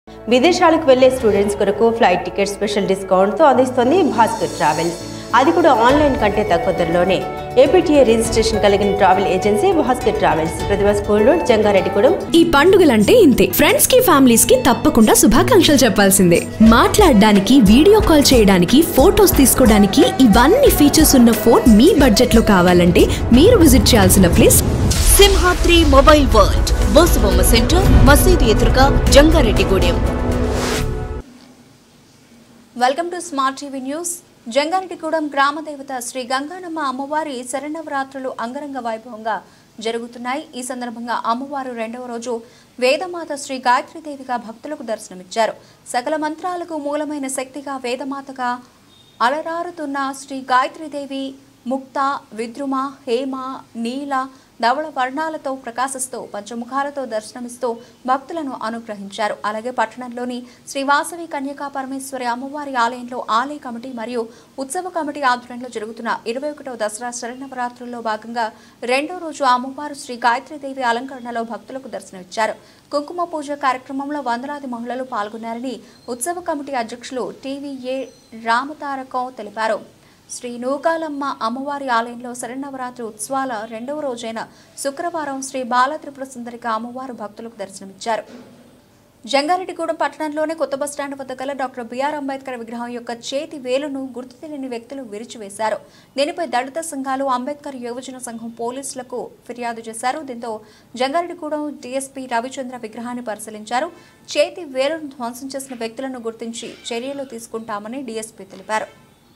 విదేశాలకు వెళ్లే స్టూడెంట్స్ కొరకు ఫ్లైట్ టికెట్ స్పెషల్ డిస్కౌంట్తో అందిస్తోంది భాస్కర్ ట్రావెల్స్ అది కూడా ఆన్లైన్ కంటే తక్కువ ధరలోనే ఏపీటీఏ రిజిస్ట్రేషన్ కలిగిన travel agency Bhaskar travels Pratibha school road Jangareddygudem ఈ పండుగలంటే ఇంతే ఫ్రెండ్స్ కి ఫ్యామిలీస్ కి తప్పకుండా శుభాకాంక్షలు చెప్పాల్సిందే మాట్లాడడానికి వీడియో కాల్ చేయడానికి ఫోటోస్ తీసుకోవడానికి ఇవన్నీ ఫీచర్స్ ఉన్న ఫోన్ మీ బడ్జెట్ లో కావాలంటే మీరు విజిట్ చేయాల్సిన place Simhadri mobile world Bosubomma centre మసీదు ఎదురుగా Jangareddygudem welcome to smart TV news Jangareddygudem గ్రామ దేవత శ్రీ గంగానమ్మ అమ్మవారి శరణవరాత్రులు అంగరంగ వైభవంగా జరుగుతున్నాయి ఈ సందర్భంగా అమ్మవారు రెండవ రోజు వేదమాత శ్రీ గాయత్రీదేవిగా భక్తులకు దర్శనమిచ్చారు సకల మంత్రాలకు మూలమైన శక్తిగా వేదమాతగా అలరారుతున్న శ్రీ గాయత్రీదేవి ముక్త విద్రుమ హేమ నీల ధవళ వర్ణాలతో ప్రకాశిస్తూ పంచముఖాలతో దర్శనమిస్తూ భక్తులను అనుగ్రహించారు అలాగే పట్టణంలోని శ్రీ వాసవి కన్యకా పరమేశ్వరి అమ్మవారి ఆలయంలో ఆలయ కమిటీ మరియు ఉత్సవ కమిటీ ఆధ్వర్యంలో జరుగుతున్న ఇరవై ఒకటవ దసరా శరణవరాత్రుల్లో భాగంగా రెండో రోజు అమ్మవారు శ్రీ గాయత్రీదేవి అలంకరణలో భక్తులకు దర్శనమిచ్చారు కుంకుమ పూజ కార్యక్రమంలో వందలాది మహిళలు పాల్గొన్నారని ఉత్సవ కమిటీ అధ్యక్షులు టీవీఏ రామతారకం తెలిపారు శ్రీ నూకాలమ్మ అమ్మవారి ఆలయంలో శరణవరాత్రి ఉత్సవాల రెండవ రోజైన శుక్రవారం శ్రీ బాల త్రిపుర సుందరిక అమ్మవారు భక్తులకు దర్శనమిచ్చారు జంగారెడ్డిగూడెం పట్టణంలోని కొత్త బస్టాండ్ వద్ద గల డాక్టర్ బిఆర్ అంబేద్కర్ విగ్రహం యొక్క చేతి వేలును గుర్తు తెలియని వ్యక్తులు విరిచివేశారు దీనిపై దళిత సంఘాలు అంబేద్కర్ యువజన సంఘం పోలీసులకు ఫిర్యాదు చేశారు దీంతో జంగారెడ్డిగూడెం డీఎస్పీ రవిచంద్ర విగ్రహాన్ని పరిశీలించారు చేతి వేలును ధ్వంసం చేసిన వ్యక్తులను గుర్తించి చర్యలు తీసుకుంటామని డీఎస్పీ తెలిపారు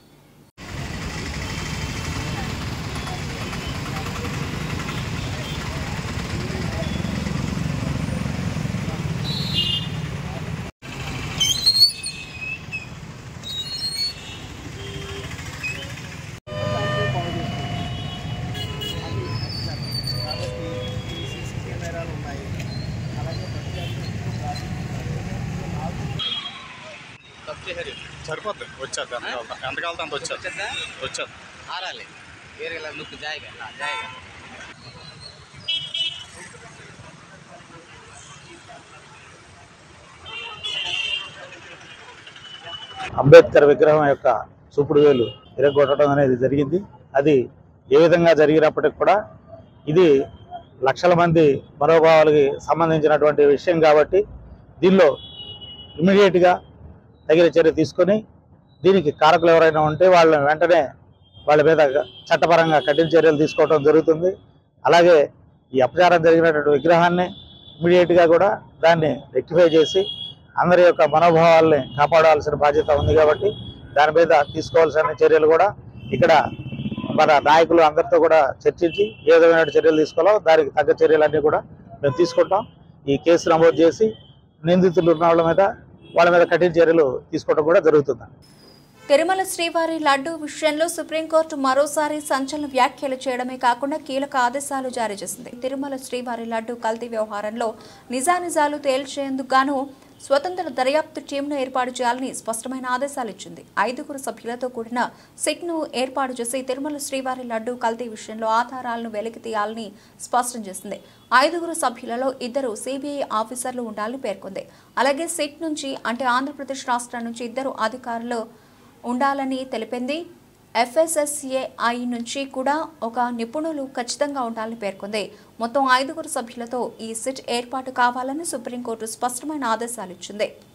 సరిపోద్ది వచ్చేది ఎంత కావాలి ఎంత కావాలి అంత వచ్చేది వచ్చేది आराले ये लुक जाएगा हाँ जाएगा అంబేద్కర్ విగ్రహం యొక్క చూపుడు వేలు ఇరగొట్టడం అనేది జరిగింది అది ఏ విధంగా జరిగినప్పటికి కూడా ఇది లక్షల మంది మనోభావాలకి సంబంధించినటువంటి విషయం కాబట్టి దీనిలో ఇమీడియట్గా తగిన చర్య తీసుకొని దీనికి కారకులు ఎవరైనా ఉంటే వాళ్ళని వెంటనే వాళ్ళ మీద చట్టపరంగా కఠిన చర్యలు తీసుకోవడం జరుగుతుంది అలాగే ఈ అపచారం జరిగినటువంటి విగ్రహాన్ని ఇమీడియట్గా కూడా దాన్ని రెక్టిఫై చేసి అందరి యొక్క మనోభావాల్ని కాపాడాల్సిన బాధ్యత ఉంది కాబట్టి దాని మీద తీసుకోవాల్సిన చర్యలు కూడా ఇక్కడ మన నాయకులు అందరితో కూడా చర్చించి ఏ విధమైన చర్యలు తీసుకోవాలో దానికి తగ్గ చర్యలన్నీ కూడా మేము తీసుకుంటాం ఈ కేసు నమోదు చేసి నిందితులు ఉన్న వాళ్ళ మీద వాళ్ళ మీద కఠిన చర్యలు తీసుకోవడం కూడా జరుగుతుంది తిరుమల శ్రీవారి లడ్డూ విషయంలో సుప్రీంకోర్టు మరోసారి సంచలన వ్యాఖ్యలు చేయడమే కాకుండా కీలక ఆదేశాలు జారీ చేసింది తిరుమల శ్రీవారి లడ్డూ కల్తీ వ్యవహారంలో నిజానిజాలు తేల్చేందుకు గాను స్వతంత్ర దర్యాప్తు టీంను ఏర్పాటు చేయాలని స్పష్టమైన ఆదేశాలు ఇచ్చింది ఐదుగురు సభ్యులతో కూడిన సిట్ను ఏర్పాటు చేసి తిరుమల శ్రీవారి లడ్డూ కల్తీ విషయంలో ఆధారాలను వెలికి తీయాలని స్పష్టం చేసింది ఐదుగురు సభ్యులలో ఇద్దరు సిబిఐ ఆఫీసర్లు ఉండాలని పేర్కొంది అలాగే సిట్ నుంచి అంటే ఆంధ్రప్రదేశ్ రాష్ట్రం నుంచి ఇద్దరు అధికారులు ఉండాలని తెలిపింది ఎఫ్ఎస్ఎస్ఏఐ నుంచి కూడా ఒక నిపుణులు ఖచ్చితంగా ఉండాలని పేర్కొంది మొత్తం ఐదుగురు సభ్యులతో ఈ సిట్ ఏర్పాటు కావాలని సుప్రీంకోర్టు స్పష్టమైన ఆదేశాలు ఇచ్చింది